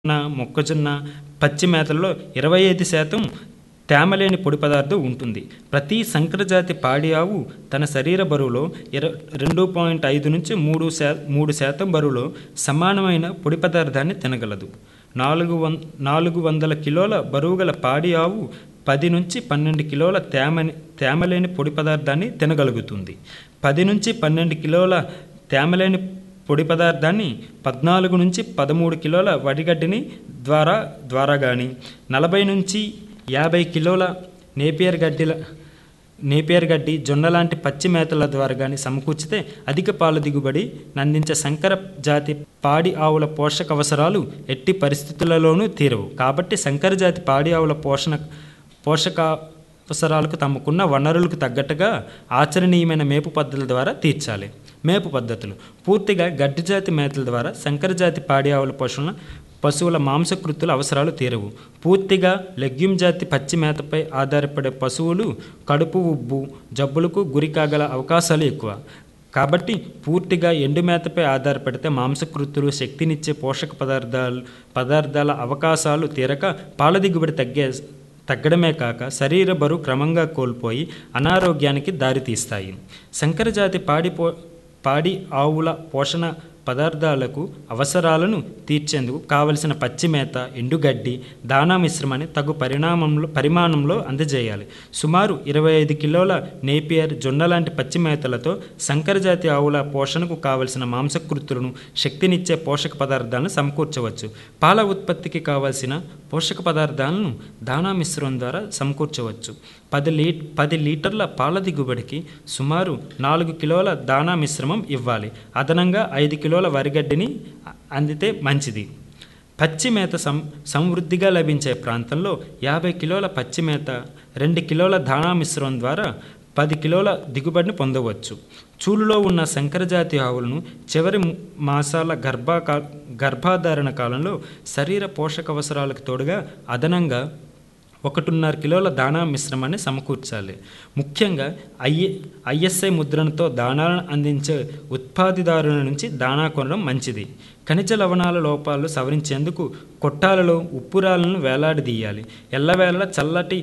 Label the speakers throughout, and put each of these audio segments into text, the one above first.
Speaker 1: జొన్న మొక్కజొన్న పచ్చి మేతలలో ఇరవై ఐదు శాతం తేమలేని పొడి పదార్థం ఉంటుంది ప్రతి సంకరజాతి పాడి ఆవు తన శరీర బరువులో ఇర రెండు పాయింట్ ఐదు నుంచి మూడు శా మూడు శాతం బరువులో సమానమైన పొడి పదార్థాన్ని తినగలదు నాలుగు వం నాలుగు వందల కిలోల బరువు గల పాడి ఆవు పది నుంచి పన్నెండు కిలోల తేమని తేమలేని పొడి పదార్థాన్ని తినగలుగుతుంది పది నుంచి పన్నెండు కిలోల తేమలేని పొడి పదార్థాన్ని పద్నాలుగు నుంచి పదమూడు కిలోల వడిగడ్డిని ద్వారా ద్వారా కానీ నలభై నుంచి యాభై కిలోల నేపియర్ గడ్డిల నేపియర్ గడ్డి జొన్న లాంటి పచ్చి మేతల ద్వారా కానీ సమకూర్చితే అధిక పాల దిగుబడి నందించే సంకర జాతి పాడి ఆవుల పోషక అవసరాలు ఎట్టి పరిస్థితులలోనూ తీరవు కాబట్టి సంకర జాతి పాడి ఆవుల పోషణ పోషక అవసరాలకు తమకున్న వనరులకు తగ్గట్టుగా ఆచరణీయమైన మేపు పద్ధతుల ద్వారా తీర్చాలి మేపు పద్ధతులు పూర్తిగా గడ్డి జాతి మేతల ద్వారా సంకర జాతి పాడి ఆవుల పోషణ పశువుల మాంసకృతుల అవసరాలు తీరవు పూర్తిగా లెగ్యూమ్ జాతి పచ్చి మేతపై ఆధారపడే పశువులు కడుపు ఉబ్బు జబ్బులకు గురి కాగల అవకాశాలు ఎక్కువ కాబట్టి పూర్తిగా ఎండు మేతపై ఆధారపడితే మాంసకృతులు శక్తినిచ్చే పోషక పదార్థాలు పదార్థాల అవకాశాలు తీరక పాల దిగుబడి తగ్గే తగ్గడమే కాక శరీర బరువు క్రమంగా కోల్పోయి అనారోగ్యానికి దారితీస్తాయి సంకరజాతి పాడి పో పాడి ఆవుల పోషణ పదార్థాలకు అవసరాలను తీర్చేందుకు కావలసిన పచ్చి మేత ఎండుగడ్డి దానా మిశ్రమాన్ని తగు పరిణామంలో పరిమాణంలో అందజేయాలి సుమారు ఇరవై ఐదు కిలోల నేపియర్ జొన్న లాంటి పచ్చి మేతలతో సంకరజాతి ఆవుల పోషణకు కావలసిన మాంసకృతులను శక్తినిచ్చే పోషక పదార్థాలను సమకూర్చవచ్చు పాల ఉత్పత్తికి కావలసిన పోషక పదార్థాలను దానా మిశ్రమం ద్వారా సమకూర్చవచ్చు పది లీ పది లీటర్ల పాల దిగుబడికి సుమారు నాలుగు కిలోల దానా మిశ్రమం ఇవ్వాలి అదనంగా ఐదు కిలోల వరిగడ్డిని అందితే మంచిది పచ్చి మేత సం సమృద్ధిగా లభించే ప్రాంతంలో యాభై కిలోల పచ్చి మేత రెండు కిలోల దాణా మిశ్రమం ద్వారా పది కిలోల దిగుబడిని పొందవచ్చు చూలులో ఉన్న సంకరజాతి ఆవులను చివరి మాసాల గర్భాకా గర్భాధారణ కాలంలో శరీర పోషక అవసరాలకు తోడుగా అదనంగా ఒకటిన్నర కిలోల దాణా మిశ్రమాన్ని సమకూర్చాలి ముఖ్యంగా ఐఏ ఐఎస్ఐ ముద్రణతో దాణాలను అందించే ఉత్పాదిదారుల నుంచి దాణా కొనడం మంచిది ఖనిజ లవణాల లోపాలు సవరించేందుకు కొట్టాలలో ఉప్పురాలను వేలాడదీయాలి ఎల్లవేళ చల్లటి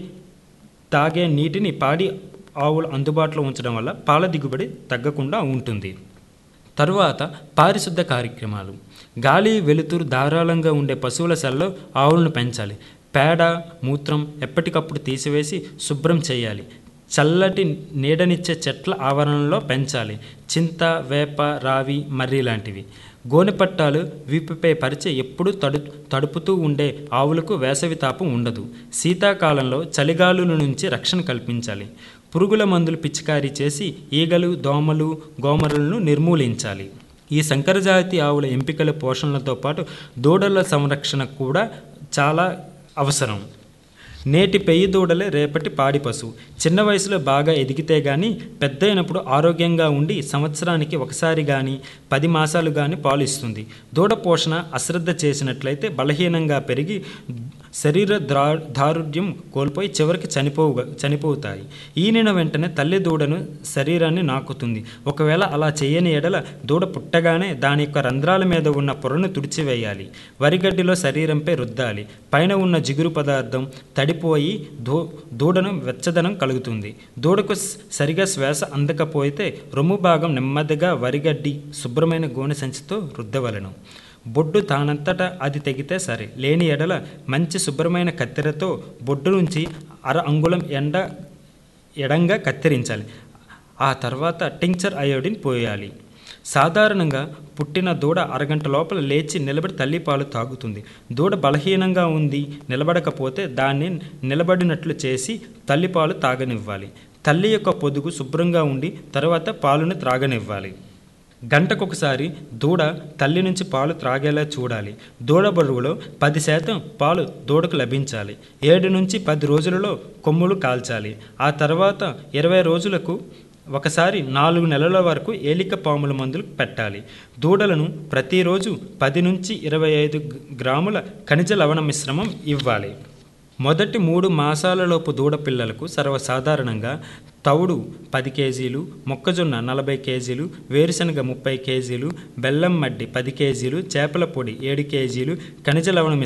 Speaker 1: తాగే నీటిని పాడి ఆవులు అందుబాటులో ఉంచడం వల్ల పాల దిగుబడి తగ్గకుండా ఉంటుంది తరువాత పారిశుద్ధ కార్యక్రమాలు గాలి వెలుతురు ధారాళంగా ఉండే పశువుల సెల్లో ఆవులను పెంచాలి పేడ మూత్రం ఎప్పటికప్పుడు తీసివేసి శుభ్రం చేయాలి చల్లటి నీడనిచ్చే చెట్ల ఆవరణలో పెంచాలి చింత వేప రావి మర్రి లాంటివి గోనెపట్టాలు వీపుపై పరిచి ఎప్పుడూ తడు తడుపుతూ ఉండే ఆవులకు వేసవి తాపం ఉండదు శీతాకాలంలో చలిగాలుల నుంచి రక్షణ కల్పించాలి పురుగుల మందులు పిచికారీ చేసి ఈగలు దోమలు గోమరులను నిర్మూలించాలి ఈ సంకరజాతి ఆవుల ఎంపికల పోషణలతో పాటు దూడల సంరక్షణ కూడా చాలా అవసరం నేటి పెయ్యి దూడలే రేపటి పాడి పశువు చిన్న వయసులో బాగా ఎదిగితే కానీ పెద్ద అయినప్పుడు ఆరోగ్యంగా ఉండి సంవత్సరానికి ఒకసారి కానీ పది మాసాలు కానీ పాలు ఇస్తుంది దూడ పోషణ అశ్రద్ధ చేసినట్లయితే బలహీనంగా పెరిగి శరీర ద్రా దారుఢ్యం కోల్పోయి చివరికి చనిపోవు చనిపోతాయి ఈనిన వెంటనే తల్లి దూడను శరీరాన్ని నాకుతుంది ఒకవేళ అలా చేయని ఎడల దూడ పుట్టగానే దాని యొక్క రంధ్రాల మీద ఉన్న పొరను తుడిచివేయాలి వరిగడ్డిలో శరీరంపై రుద్దాలి పైన ఉన్న జిగురు పదార్థం తడిపోయి దూ దూడను వెచ్చదనం కలుగుతుంది దూడకు సరిగా శ్వాస అందకపోతే రొమ్ము భాగం నెమ్మదిగా వరిగడ్డి శుభ్రమైన గోనె సంచితో రుద్దవలను బొడ్డు తానంతటా అది తెగితే సరే లేని ఎడల మంచి శుభ్రమైన కత్తెరతో బొడ్డు నుంచి అర అంగుళం ఎండ ఎడంగా కత్తిరించాలి ఆ తర్వాత టింక్చర్ అయోడిన్ పోయాలి సాధారణంగా పుట్టిన దూడ అరగంట లోపల లేచి నిలబడి తల్లిపాలు తాగుతుంది దూడ బలహీనంగా ఉంది నిలబడకపోతే దాన్ని నిలబడినట్లు చేసి తల్లిపాలు తాగనివ్వాలి తల్లి యొక్క పొదుగు శుభ్రంగా ఉండి తర్వాత పాలును త్రాగనివ్వాలి గంటకొకసారి దూడ తల్లి నుంచి పాలు త్రాగేలా చూడాలి దూడ బరువులో పది శాతం పాలు దూడకు లభించాలి ఏడు నుంచి పది రోజులలో కొమ్ములు కాల్చాలి ఆ తర్వాత ఇరవై రోజులకు ఒకసారి నాలుగు నెలల వరకు ఏలిక పాముల మందులు పెట్టాలి దూడలను ప్రతిరోజు పది నుంచి ఇరవై ఐదు గ్రాముల ఖనిజ లవణ మిశ్రమం ఇవ్వాలి మొదటి మూడు మాసాలలోపు దూడ పిల్లలకు సర్వసాధారణంగా తవుడు పది కేజీలు మొక్కజొన్న నలభై కేజీలు వేరుశనగ ముప్పై కేజీలు బెల్లం మడ్డి పది కేజీలు చేపల పొడి ఏడు కేజీలు ఖనిజ లవణ